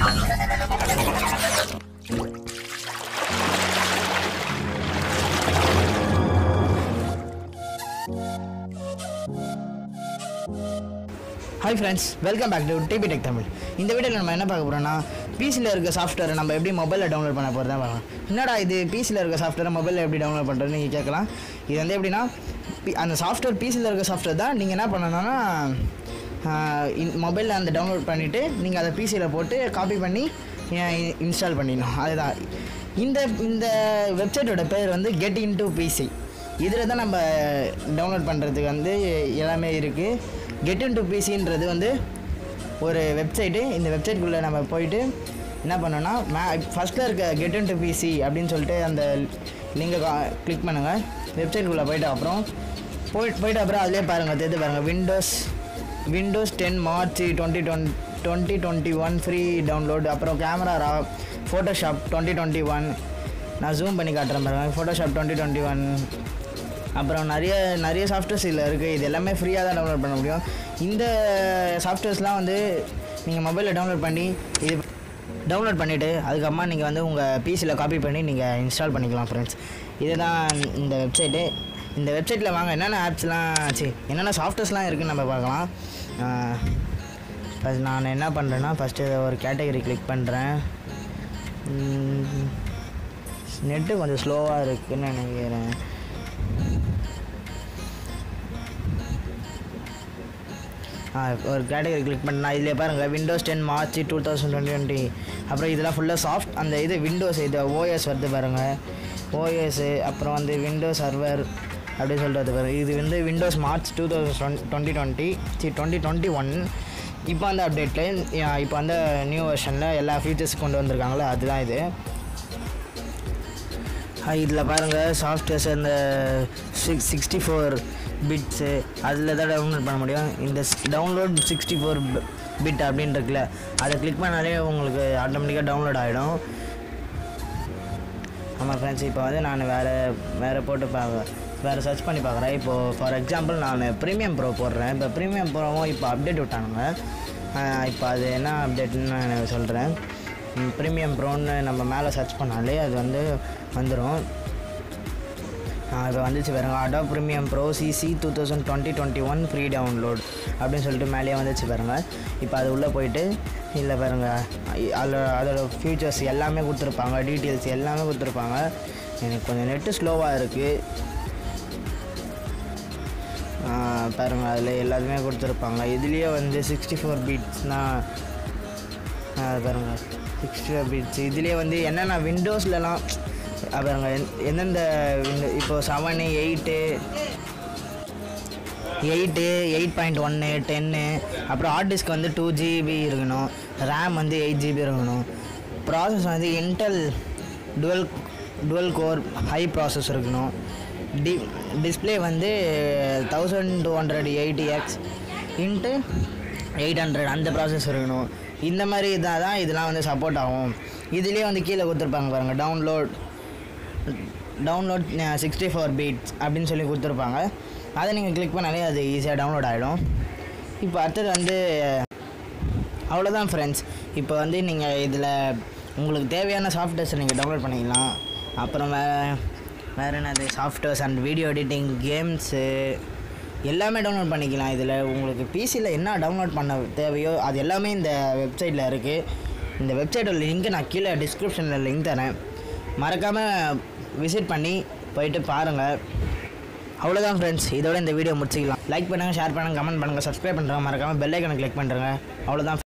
hi friends welcome back to TB tech Tamil இந்த வீடியோவில் நம்ம என்ன பார்க்க போகிறோம்னா பிசியில் இருக்க சாஃப்ட்வேரை நம்ம எப்படி மொபைலில் டவுன்லோட் பண்ண போகிறதா பார்க்கலாம் என்னடா இது பிசியில் இருக்க சாஃப்ட்வேரை மொபைலில் எப்படி டவுன்லோட் பண்ணுறதுன்னு நீங்கள் கேட்கலாம் இது வந்து எப்படின்னா பி- அந்த சாஃப்ட்வேர் பிசியில் இருக்க சாஃப்ட்வேர் தான் நீங்கள் என்ன பண்ணணும்னா மொபைலில் அந்த டவுன்லோட் பண்ணிவிட்டு நீங்கள் அதை பிசியில் போட்டு காப்பி பண்ணி இன்ஸ்டால் பண்ணிடணும் அதுதான் இந்த இந்த வெப்சைட்டோட பேர் வந்து கெட் இன் டு பிசி இதில் தான் நம்ம டவுன்லோட் பண்ணுறதுக்கு வந்து எல்லாமே இருக்குது கெட் இன் டு பிசின்றது வந்து ஒரு வெப்சைட்டு இந்த வெப்சைட்குள்ளே நம்ம போயிட்டு என்ன பண்ணோன்னா மே ஃபஸ்ட்டில் இருக்க கெட் இன் டு பிசி அப்படின்னு சொல்லிட்டு அந்த லிங்கை கிளிக் பண்ணுங்கள் வெப்சைட்குள்ளே போயிட்டு அப்புறம் போயிட்டு போயிட்டு அப்புறம் அதிலே பாருங்கள் தெரிந்து பாருங்கள் Windows Windows ten March twenty twenty twenty twenty one free download அப்புறம் camera raw Photoshop twenty twenty one நான் ஜூம் பண்ணி காட்டுறேன் பாருங்கள் ஃபோட்டோஷாப் டுவெண்ட்டி டுவெண்ட்டி ஒன் அப்புறம் நிறைய நிறைய சாஃப்ட்வேர்ஸ் இதில் இருக்குது இது எல்லாமே ஃப்ரீயாக தான் டவுன்லோட் பண்ண முடியும் இந்த சாஃப்ட்வேர்ஸ்லாம் வந்து நீங்கள் மொபைலில் டவுன்லோட் பண்ணி இது டவுன்லோட் பண்ணிவிட்டு அதுக்கப்புறமா நீங்கள் வந்து உங்கள் பிசியில் காப்பி பண்ணி நீங்கள் இன்ஸ்டால் பண்ணிக்கலாம் ஃப்ரெண்ட்ஸ் இதுதான் இந்த வெப்சைட்டு இந்த வெப்சைட்டில் வாங்க என்னென்ன ஆப்ஸ்லாம் சி என்னென்ன சாஃப்ட்வேர்ஸ்லாம் இருக்குன்னு நம்ம பார்க்கலாம் ஃபஸ்ட் நான் என்ன பண்ணுறேன்னா ஃபஸ்ட்டு ஒரு கேட்டகரி கிளிக் பண்ணுறேன் நெட்டு கொஞ்சம் ஸ்லோவாக இருக்குன்னு நினைக்கிறேன் ஆ, ஒரு கேட்டகரி கிளிக் பண்ணா இதில் பாருங்கள் Windows ten March two thousand twenty twenty அப்புறம் இதெல்லாம் ஃபுல்லாக சாஃப்ட் அந்த இது விண்டோஸ் இது ஓஎஸ் வருது பாருங்கள் ஓஎஸ் அப்புறம் வந்து விண்டோஸ் சர்வர் அப்படின்னு சொல்லிட்டு வருது பாருங்க இது வந்து Windows March two thousand twenty twenty C twenty twenty one இப்போ அந்த அப்டேட்டில் இப்போ வந்து நியூ வெர்ஷனில் எல்லா ஃபீச்சர்ஸ் கொண்டு வந்திருக்காங்களே அதுதான் இது இதில் பாருங்கள் சாஃப்ட்வேர்ஸ் இந்த சிக்ஸ் சிக்ஸ்டி ஃபோர் பிட்ஸு அதில் தான் டவுன்லோட் பண்ண முடியும் இந்த டவுன்லோட் சிக்ஸ்டி ஃபோர் பிட் அப்படின்னு இருக்குல்ல அதை கிளிக் பண்ணாலே உங்களுக்கு ஆட்டோமேட்டிக்காக டவுன்லோட் ஆகிடும் ஆமாம் ஃப்ரெண்ட்ஸ் இப்போ வந்து நான் வேறு வேறு போட்டு பார்க்க வேறு சர்ச் பண்ணி பார்க்குறேன் இப்போது ஃபார் எக்ஸாம்பிள் நான் ப்ரீமியம் ப்ரோ போடுறேன் இப்போ ப்ரீமியம் ப்ரோவும் இப்போ அப்டேட் விட்டானுங்க ஆஹ் இப்போ அது என்ன அப்டேட்னு நான் சொல்கிறேன் ப்ரீமியம் ப்ரோன்னு நம்ம மேலே சர்ச் பண்ணாலே அது வந்து வந்துடும் இப்போ வந்துச்சு பாருங்க அடா premium pro CC two thousand twenty twenty one free download அப்படின்னு சொல்லிட்டு மேலேயே வந்துச்சு பாருங்க இப்போ அது உள்ளே போயிட்டு இல்லை பாருங்க ஐ- அதில் அதோட ஃபியூச்சர்ஸ் எல்லாமே கொடுத்துருப்பாங்க டீட்டெயில்ஸ் எல்லாமே கொடுத்துருப்பாங்க எனக்கு கொஞ்சம் நெட்டு ஸ்லோவாக இருக்குது பாருங்க அதில் எல்லாத்துமே கொடுத்துருப்பாங்க இதுலேயே வந்து சிக்ஸ்டி ஃபோர் பீட்ஸ்னால் பாருங்க சிக்ஸ்டி ஃபோர் பீட்ஸ் இதுலேயே வந்து என்னென்ன விண்டோஸ்லலாம் பாருங்க எந்த- எந்தெந்த window- இப்போ seven eight eight eight point ஒன்று டென்னு அப்புறம் ஹார்ட் டிஸ்க் வந்து டூ ஜிபி இருக்கணும் ரேம் வந்து எயிட் ஜிபி இருக்கணும் ப்ராசஸ் வந்து Intel twelve twelve core high process இருக்கணும் டி டிஸ்பிளே வந்து thousand two hundred eighty x into eight hundred அந்த ப்ராசஸ் இருக்கணும் இந்த மாதிரி இதாக தான் இதெல்லாம் வந்து சப்போர்ட் ஆகும் இதுலேயே வந்து கீழே கொடுத்துருப்பாங்க பாருங்கள் download download sixty four bits அப்படின்னு சொல்லி கொடுத்துருப்பாங்க அதை நீங்கள் கிளிக் பண்ணாலே அது ஈஸியாக டவுன்லோட் ஆகிடும் இப்போ அடுத்தது வந்து அவ்வளோதான் ஃப்ரெண்ட்ஸ் இப்போ வந்து நீங்கள் இதில் உங்களுக்கு தேவையான சாஃப்ட்வேர்ஸை நீங்கள் டவுன்லோட் பண்ணிக்கலாம் அப்புறம் வேறு வேறு என்னது softwares and video editing games எல்லாமே டவுன்லோட் பண்ணிக்கலாம் இதில் உங்களுக்கு பிசியில் என்ன டவுன்லோட் பண்ண தேவையோ அது எல்லாமே இந்த வெப்சைட்டில் இருக்குது இந்த வெப்சைட்டோட லிங்க்கு நான் கீழே டிஸ்கிரிப்ஷனில் லிங்க் தரேன் மறக்காமல் விசிட் பண்ணி போயிட்டு பாருங்கள் அவ்வளோதான் ஃப்ரெண்ட்ஸ் இதோட இந்த வீடியோ முடிச்சிக்கலாம் லைக் பண்ணுங்கள் ஷேர் பண்ணுங்கள் கமெண்ட் பண்ணுங்கள் சப்ஸ்கிரைப் பண்ணுறேன் மறக்காமல் பெல் ஐக்கனை கிளிக் பண்ணுறேங்க அவ்வளோதான்